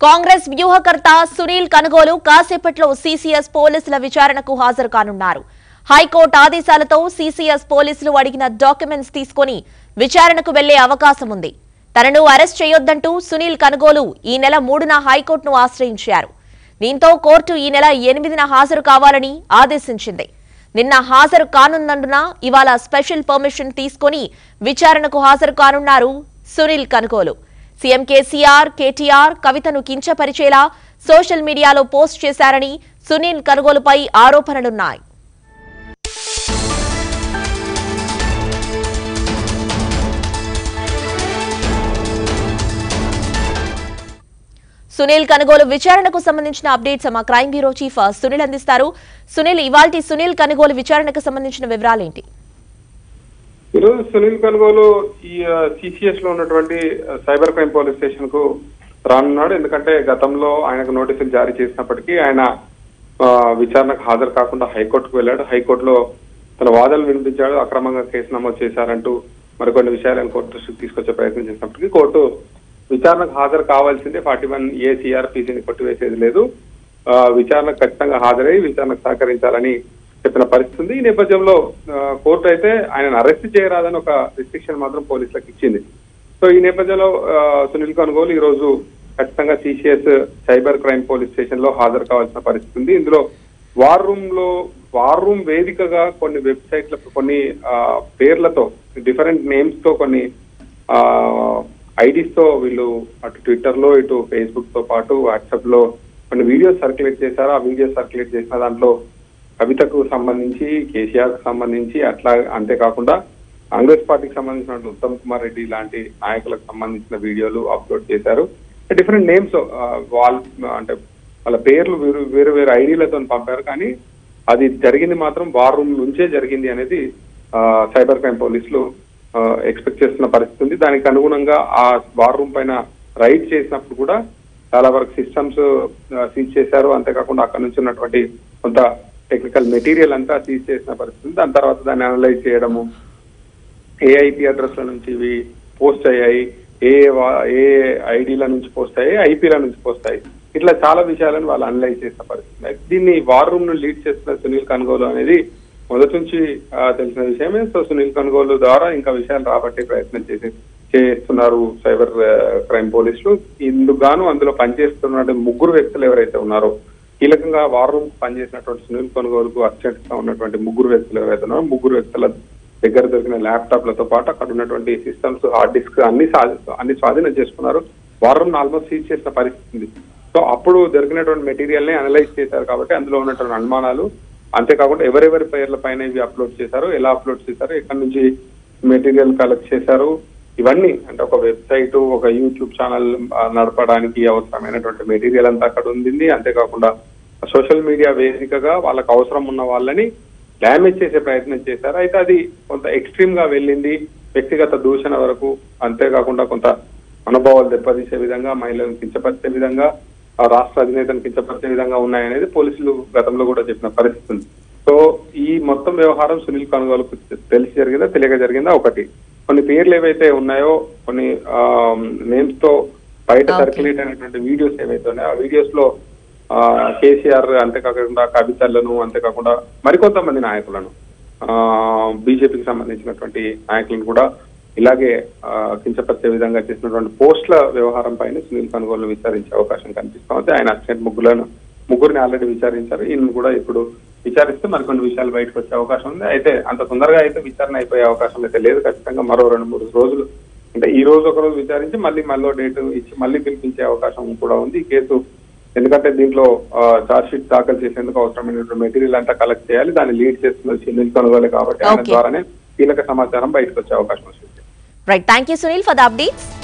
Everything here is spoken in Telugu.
కాంగ్రెస్ వ్యూహకర్త సునీల్ కనుగోలు కాసేపట్లో సీసీఎస్ పోలీసుల విచారణకు హాజరు కానున్నారు హైకోర్టు ఆదేశాలతో సీసీఎస్ పోలీసులు అడిగిన డాక్యుమెంట్స్ తీసుకొని విచారణకు వెళ్లే అవకాశం ఉంది తనను అరెస్ట్ చేయొద్దంటూ సునీల్ కనుగోలు ఈ నెల మూడున హైకోర్టును ఆశ్రయించారు దీంతో కోర్టు ఈ నెల ఎనిమిదిన హాజరు కావాలని ఆదేశించింది నిన్న హాజరు కానున్నందున ఇవాళ స్పెషల్ పర్మిషన్ తీసుకొని విచారణకు హాజరు కానున్నారు Sunil Kanugolu CM KCR KTR కవితను కించపరిచేలా సోషల్ మీడియాలో పోస్ట్ చేశారని సునీల్ కనుగోలుపై ఆరోపణలున్నాయి సునీల్ కనుగోలు విచారణకు సంబంధించిన అప్డేట్స్ మా క్రైమ్ బ్యూరో చీఫ్ సునీల్ అందిస్తారు సునీల్ ఇవాల్టి సునీల్ కనుగోలు విచారణకు సంబంధించిన వివరాలేంటి ఈరోజు సునీల్ కనుగోలు ఈ సిసిఎస్ లో ఉన్నటువంటి ఆ, సైబర్ క్రైమ్ పోలీస్ స్టేషన్ కు రానున్నాడు ఎందుకంటే గతంలో ఆయనకు నోటీసులు జారీ చేసినప్పటికీ ఆయన ఆ, విచారణకు హాజరు కాకుండా హైకోర్టుకు వెళ్ళాడు హైకోర్టులో తన వాదనలు వినిపించాడు అక్రమంగా కేసు నమోదు చేశారంటూ మరికొన్ని విషయాలను కోర్టు దృష్టికి తీసుకొచ్చే ప్రయత్నం చేసినప్పటికీ కోర్టు విచారణకు హాజరు కావాల్సిందే ఫార్టీ వన్ ఏ సిఆర్పిసిని కొట్టివేసేది లేదు ఆ, విచారణకు ఖచ్చితంగా హాజరై విచారణకు సహకరించాలని చెప్పిన పరిస్థితి ఉంది ఈ నేపథ్యంలో ఆ, కోర్టు అయితే ఆయనను అరెస్ట్ చేయరాదని ఒక రిస్ట్రిక్షన్ మాత్రం పోలీసులకు ఇచ్చింది సో ఈ నేపథ్యంలో ఆ, సునీల్ కనుగోలు ఈ రోజు ఖచ్చితంగా CCS cyber crime police station లో హాజరు కావాల్సిన పరిస్థితి ఉంది ఇందులో వార్ రూమ్ లో వార్ రూమ్ వేదికగా కొన్ని వెబ్సైట్లకు కొన్ని ఆ, పేర్లతో డిఫరెంట్ నేమ్స్ తో కొన్ని ఐడీస్ తో వీళ్ళు అటు ట్విట్టర్ లో ఇటు ఫేస్బుక్ తో పాటు వాట్సాప్ లో కొన్ని వీడియోస్ సర్క్యులేట్ చేశారు ఆ వీడియోస్ సర్క్యులేట్ చేసిన దాంట్లో కవితకు సంబంధించి కేసీఆర్ కు సంబంధించి అట్లా అంతేకాకుండా కాంగ్రెస్ పార్టీకి సంబంధించిన ఉత్తమ్ కుమార్ రెడ్డి లాంటి నాయకులకు సంబంధించిన వీడియోలు అప్లోడ్ చేశారు డిఫరెంట్ నేమ్స్ వాళ్ళ అంటే వాళ్ళ పేర్లు వేరు వేరు వేరు ఐడీలతో పంపారు కానీ అది జరిగింది మాత్రం వార్ రూమ్ నుంచే జరిగింది అనేది సైబర్ క్రైమ్ పోలీసులు ఎక్స్పెక్ట్ చేస్తున్న పరిస్థితి ఉంది దానికి అనుగుణంగా ఆ వార్ రూమ్ పైన రైడ్ చేసినప్పుడు కూడా చాలా వరకు సిస్టమ్స్ సీజ్ చేశారు అంతేకాకుండా అక్కడ నుంచి ఉన్నటువంటి కొంత టెక్నికల్ మెటీరియల్ అంతా సీజ్ చేసిన పరిస్థితి ఉంది. దాని తర్వాత దాన్ని అనలైజ్ చేయడము ఏ ఐపీ అడ్రస్ల నుంచి ఇవి పోస్ట్ అయ్యాయి ఏ వా- ఏ ఐడీల నుంచి పోస్ట్ అయ్యాయి ఐపీల నుంచి పోస్ట్ అయ్యాయి ఇట్లా చాలా విషయాలను వాళ్ళు అనలైజ్ చేసిన పరిస్థితి అయితే దీన్ని వార్ రూమ్ ను లీడ్ చేస్తున్న సునీల్ కనుగోలు అనేది మొదటి నుంచి ఆ, తెలిసిన విషయమే సో సునీల్ కనుగోలు ద్వారా ఇంకా విషయాలు రాబట్టే ప్రయత్నం చేసి చేస్తున్నారు సైబర్ ఆ, క్రైమ్ పోలీసులు ఇందుకు గాను అందులో పనిచేస్తున్న ముగ్గురు వ్యక్తులు ఎవరైతే ఉన్నారో కీలకంగా వార్ రూమ్ పనిచేసినటువంటి సునీల్ కొనుగోలుకు అసిస్టెంట్ గా ఉన్నటువంటి ముగ్గురు వ్యక్తులు ఎవరైతే ఉన్నారో ముగ్గురు వ్యక్తుల దగ్గర దొరికిన ల్యాప్టాప్లతో పాటు అక్కడ ఉన్నటువంటి సిస్టమ్స్ హార్డ్ డిస్క్ అన్ని సా- అన్ని స్వాధీనం చేసుకున్నారు వార్ రూమ్ ఆల్మోస్ట్ సీజ్ చేసిన పరిస్థితి ఉంది సో అప్పుడు దొరికినటువంటి మెటీరియల్ ని అనలైజ్ చేశారు కాబట్టి అందులో ఉన్నటువంటి అనుమానాలు అంతేకాకుండా ఎవరెవరి పేర్ల పైన ఇవి అప్లోడ్ చేశారు ఎలా అప్లోడ్ చేశారు ఎక్కడి నుంచి మెటీరియల్ కలెక్ట్ చేశారు ఇవన్నీ అంటే ఒక వెబ్సైట్ ఒక యూట్యూబ్ ఛానల్ ఆ, నడపడానికి అవసరమైనటువంటి మెటీరియల్ అంతా అక్కడ ఉంది అంతేకాకుండా సోషల్ మీడియా వేదికగా వాళ్ళకి అవసరం ఉన్న వాళ్ళని డ్యామేజ్ చేసే ప్రయత్నం చేశారు అయితే అది కొంత ఎక్స్ట్రీమ్ గా వెళ్ళింది వ్యక్తిగత దూషణ వరకు అంతేకాకుండా కొంత మనోభావాలు దెబ్బతీసే విధంగా మహిళలను కించపరిచే విధంగా ఆ రాష్ట్ర అధినేతను కించపరిచే విధంగా ఉన్నాయనేది పోలీసులు గతంలో కూడా చెప్పిన పరిస్థితి ఉంది సో ఈ మొత్తం వ్యవహారం సునీల్ కనుగోలుకు తెలిసి జరిగిందా తెలియక జరిగిందా ఒకటి కొన్ని పేర్లు ఏవైతే ఉన్నాయో కొన్ని నేమ్స్ తో బయట Okay. సర్క్యులేట్ అయినటువంటి వీడియోస్ ఏవైతే ఉన్నాయో ఆ వీడియోస్ లో ఆ, కేసీఆర్ అంతేకాకుండా కవితలను అంతేకాకుండా మరికొంతమంది నాయకులను బీజేపీకి సంబంధించినటువంటి నాయకులను కూడా ఇలాగే ఆ, కించపరిచే విధంగా చేసినటువంటి పోస్టుల వ్యవహారం పైన సునీల్ కనుగోలు విచారించే అవకాశం కనిపిస్తా ఉంది ఆయన అసిస్టెంట్ ముగ్గులను ముగ్గురిని ఆల్రెడీ విచారించారు ఈయన కూడా ఇప్పుడు విచారిస్తే మరికొన్ని విషయాలు బయటకు వచ్చే అవకాశం ఉంది అయితే అంత తొందరగా అయితే విచారణ అయిపోయే అవకాశం అయితే లేదు ఖచ్చితంగా మరో రెండు మూడు రోజులు అంటే ఈ రోజు ఒక రోజు విచారించి మళ్ళీ మళ్ళీ డేట్ ఇచ్చి మళ్ళీ పిలిపించే అవకాశం కూడా ఉంది ఈ కేసు ఎందుకంటే దీంట్లో ఛార్జ్ షీట్ దాఖలు చేసేందుకు అవసరమైనటువంటి మెటీరియల్ అంతా కలెక్ట్ చేయాలి దాన్ని లీడ్ చేస్తున్నది సునీల్ కనుగోలే కాబట్టి ఆయన Okay. ద్వారానే కీలక సమాచారం బయటకు వచ్చే అవకాశం వస్తుంది right thank you Sunil for the updates